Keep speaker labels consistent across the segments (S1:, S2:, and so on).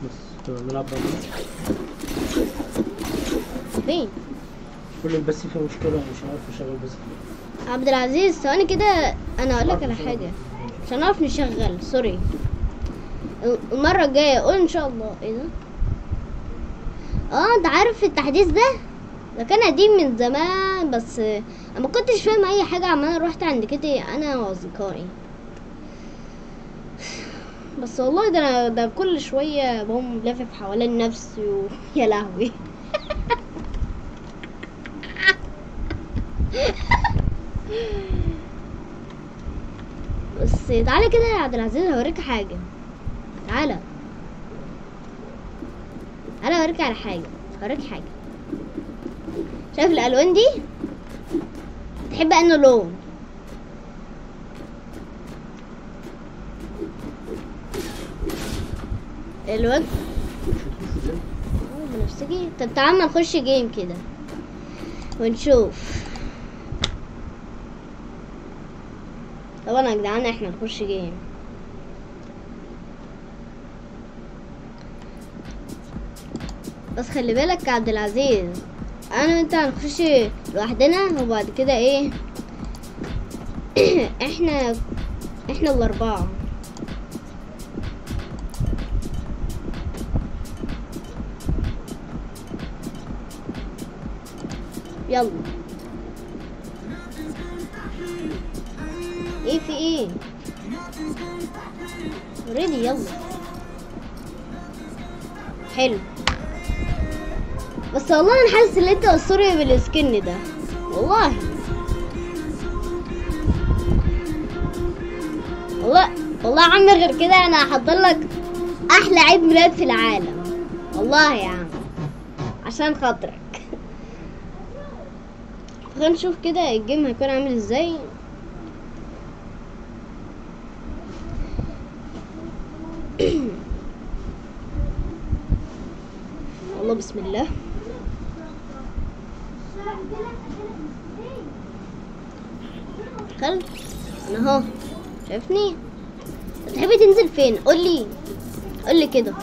S1: بس تمام نلعب بقى
S2: فين
S1: كل بس في مشكلة مش عارف اشغل بس
S2: عبد العزيز ثواني كده انا اقول لك على حاجه عشان نعرف نشغل سوري المره الجايه قول ان شاء الله ايه ده اه انت عارف التحديث ده ده كان قديم من زمان بس انا ما كنتش فاهم اي حاجه عمال رحت عند كده انا واصدقائي بس والله ده انا ده كل شويه بقوم لافف حوالين نفسي و... يا لهوي بس تعالى كده يا عبد العزيز هوريك حاجة تعالى تعالى هوريك على حاجة هوريك حاجة شايف الألوان دي تحب أنه لون الواد اه بنفسجي طب تعال ما نخش جيم كده ونشوف طبعا يا جدعان احنا نخش جيم بس خلي بالك يا عبد العزيز انا وانت هنخش لوحدنا وبعد كده ايه احنا احنا الاربعه يلا ايه في ايه ريدي يلا حلو بس والله انا حاسس ان انت اسطوري بالسكن ده والله والله والله يا عم غير كده انا هحضر لك احلى عيد ميلاد في العالم والله يا عم عشان خاطرك خلينا نشوف كده الجيم هيكون عامل ازاي الله بسم الله خل انا اهو شايفني تحبي تنزل فين قولي قولي كده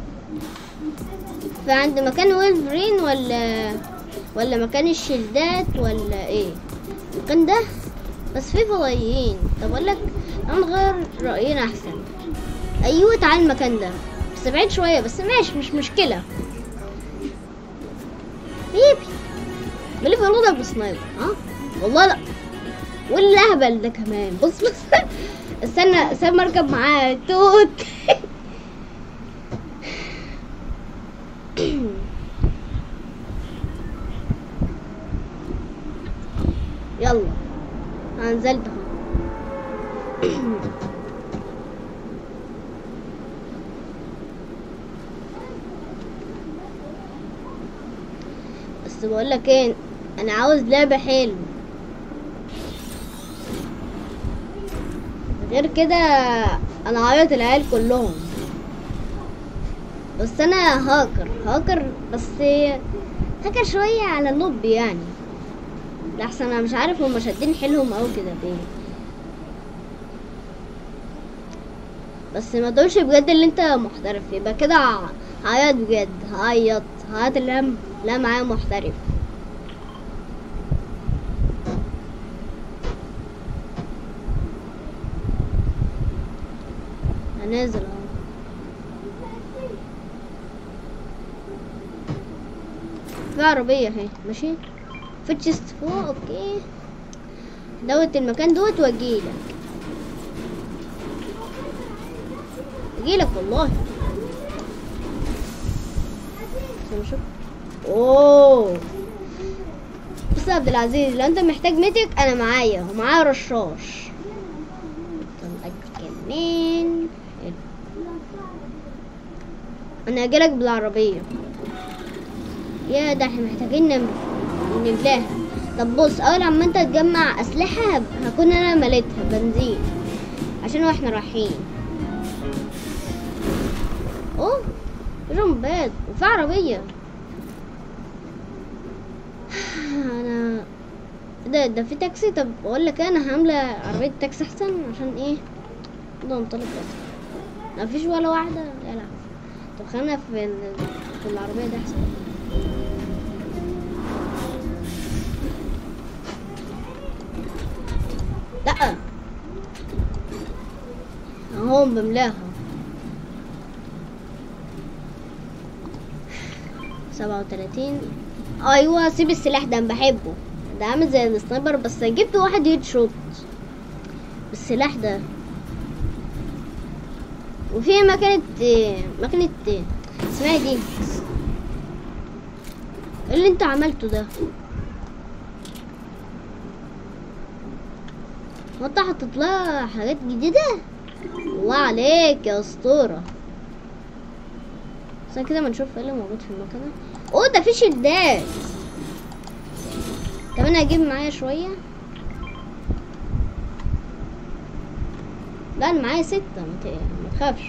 S2: فعند مكان ويلفرين ولا ولا مكان الشلدات ولا ايه المكان ده بس فيه فضائيين طب اقول لك نغير راينا احسن ايوه تعال المكان ده بس بعيد شويه بس ماشي مش مشكله بيبي مين اللي بيرضى بسنايبر ها والله لا والاهبل ده كمان بص بص استنى استنى اركب معاه توت يلا انا نزلت اهو بس بقول لك ايه انا عاوز لعبه حلو غير كده انا عيط العيال كلهم بس انا هاكر هاكر بس هاكر شويه على اللوب يعني لحسن انا مش عارف هما شادين حيلهم او كده ليه بس ما تقولش بجد اللي انت محترف يبقى كده ع- هعيط بجد هعيط هعيط اللي أنا- لا معايا محترف هنازل اهو في عربية اهي ماشي في تشيست فوق اوكي دوت المكان دوت واجيلك اجيلك والله استنى اشوف اوه بص يا عبد العزيز لو انت محتاج ميتك انا معايا ومعايا رشاش طلعك كمان حلو. انا هجيلك بالعربية يا ده احنا محتاجين نم- نملاها طب بص اول عما انت تجمع اسلحة هب- هكون انا مليتها بنزين عشان واحنا رايحين اوه في جنبات وفي عربية انا ده ده في تاكسي طب اقول لك انا هعمل عربية تاكسي احسن عشان ايه ده انطلق بس مفيش ولا واحدة يا لا طب خلينا في ال- في العربية ده احسن لا اهو بملاها سبعة وتلاتين ايوه سيب السلاح ده انا بحبه ده عامل زي السنايبر بس جبت واحد هيد شوت بالسلاح ده وفي مكنة مكنة اسمها إيه دي ايه اللي انت عملته ده هو انت حطيت لها حاجات جديدة الله عليك يا اسطورة عشان كده ما نشوف ايه اللي موجود في المكنة اوه ده في شدات طب انا هجيب معايا شوية لا انا معايا ستة ما ت- ما تخافش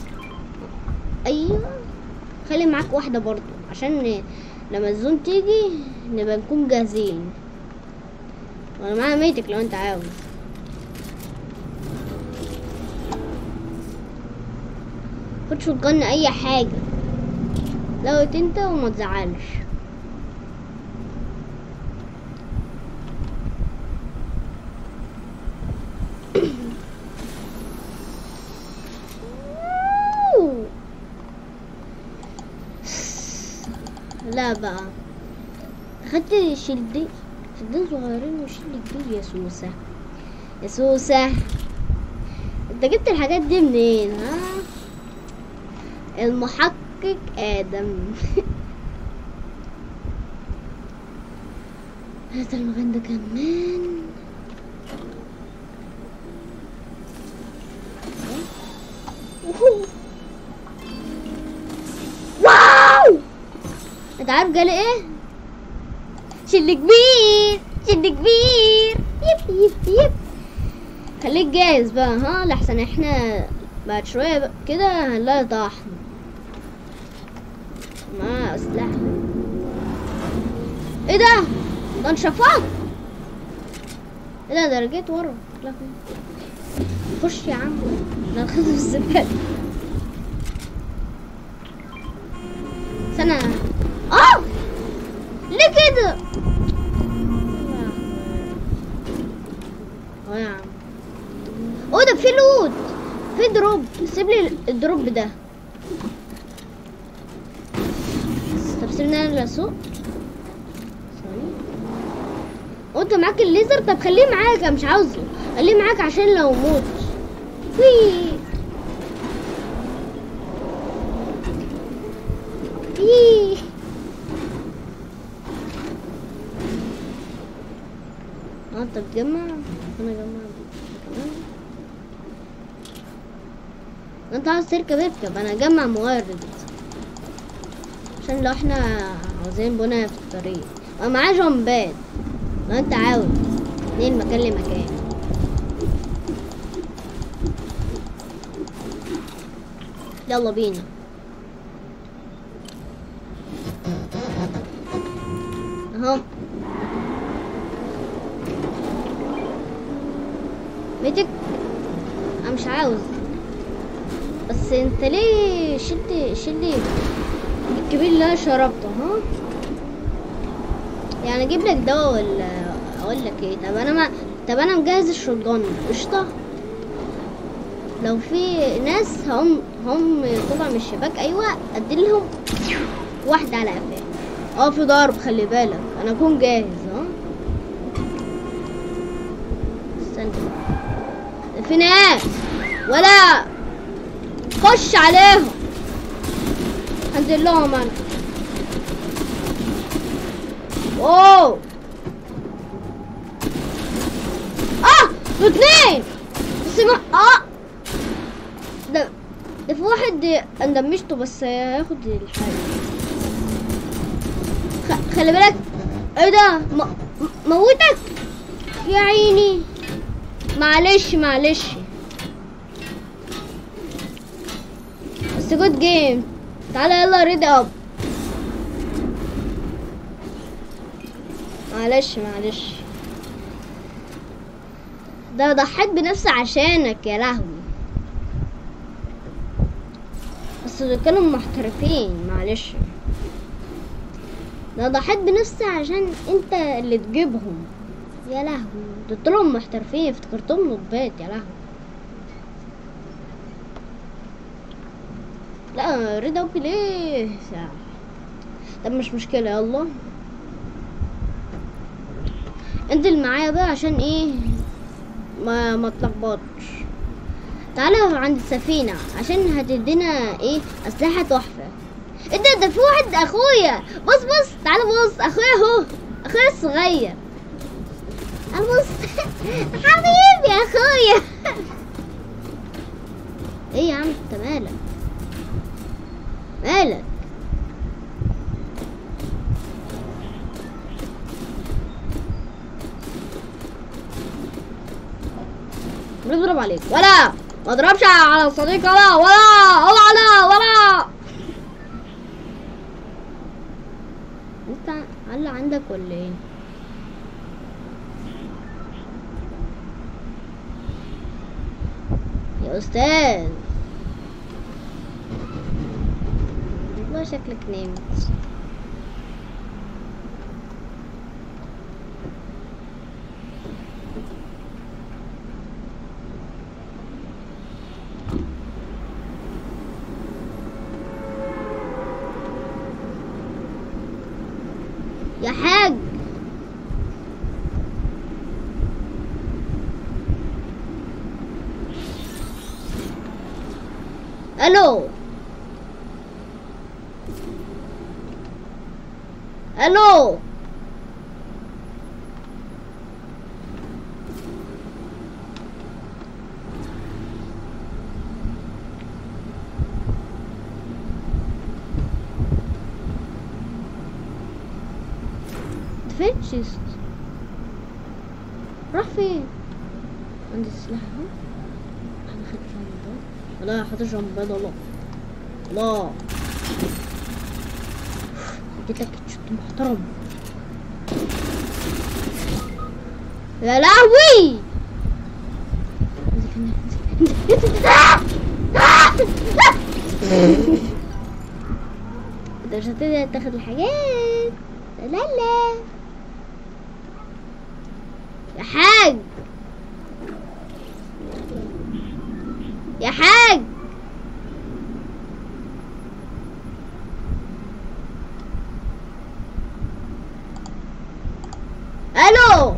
S2: ايوه خلي معاك واحدة برضو عشان ن- لما الزون تيجي نبقى نكون جاهزين وانا معايا ميتك لو انت عاوز خد شوت جن اي حاجة لو انت وما تزعلش لا بقى خدت شلدين شلدين صغيرين وشيل كبير يا سوسة يا سوسة انت جبت الحاجات دي منين ها المحقق ادم هات المكان ده كمان واو انت عارف جالي ايه شل كبير شل كبير يب يب يب خليك جاهز بقى ها لحسن احنا بعد شوية بقى كده هنلاقي طحن مع اسلحة ايه ده ده انشفاط ايه ده ده رجعت ورا لا خش يا عم ده نخذ في الزبالة سنة اه ليه كده اه يا عم اوه ده في لوت في دروب سيب لي الدروب ده طب سيبني انا اللي اسوق ثواني. اوه انت معاك الليزر طب خليه معاك انا مش عاوزه خليه معاك عشان لو موت وي وي اه انت بتجمع انا اجمع كمان انت عاوز تركب اركب انا اجمع موارد عشان لو احنا عاوزين بنا في الطريق انا معايا جنبات لو انت عاوز اتنين مكان لمكان يلا بينا اهو بيتك انا مش عاوز بس انت ليه شلت شلي الكبير اللي انا شربته ها يعني اجيب لك دواء ولا اقول لك ايه طب انا ما طب انا مجهز الشرطان قشطه لو في ناس هم هم طلع من الشباك ايوه اديلهم واحده على قفاه اه في ضرب خلي بالك انا اكون جاهز ها استنى في ناس ولا خش عليهم انزل لهم انا اوه اه دول اتنين بس ما اه ده ده في واحد انا دمشته بس هياخد الحاجة خ... خلي بالك ايه ده م... م- موتك يا عيني معلش معلش بس جود جيم تعالى يلا ريد اب معلش معلش ده ضحيت بنفسي عشانك يا لهوي بس بس دول كانوا محترفين معلش ده ضحيت بنفسي عشان انت اللي تجيبهم يا لهوي دول طلعوا محترفين افتكرتهم نوبات يا لهوي لا ريد اوبي ليه ساعة طب مش مشكلة يلا انزل معايا بقى عشان ايه ما ما تلخبطش تعالى عند السفينة عشان هتدينا ايه اسلحة تحفة ايه ده ده في واحد اخويا بص بص تعالى بص اخويا اهو اخويا الصغير تعالى بص حبيبي يا اخويا ايه يا عم انت مالك مالك بنضرب عليك ولا ما اضربش على الصديق ولا ولا ولا ولا ولا انت علق عندك ولا ايه يا استاذ والله شكلك نمت يا حاج الو الو فين شيست راح فين عندي السلاح اهو انا خدت جنب بيض والله حاطط جنب بيض والله الله اديت لك شوت محترم يا لهوي ده مش هتقدر تاخد الحاجات لا لا يا حاج يا حاج الو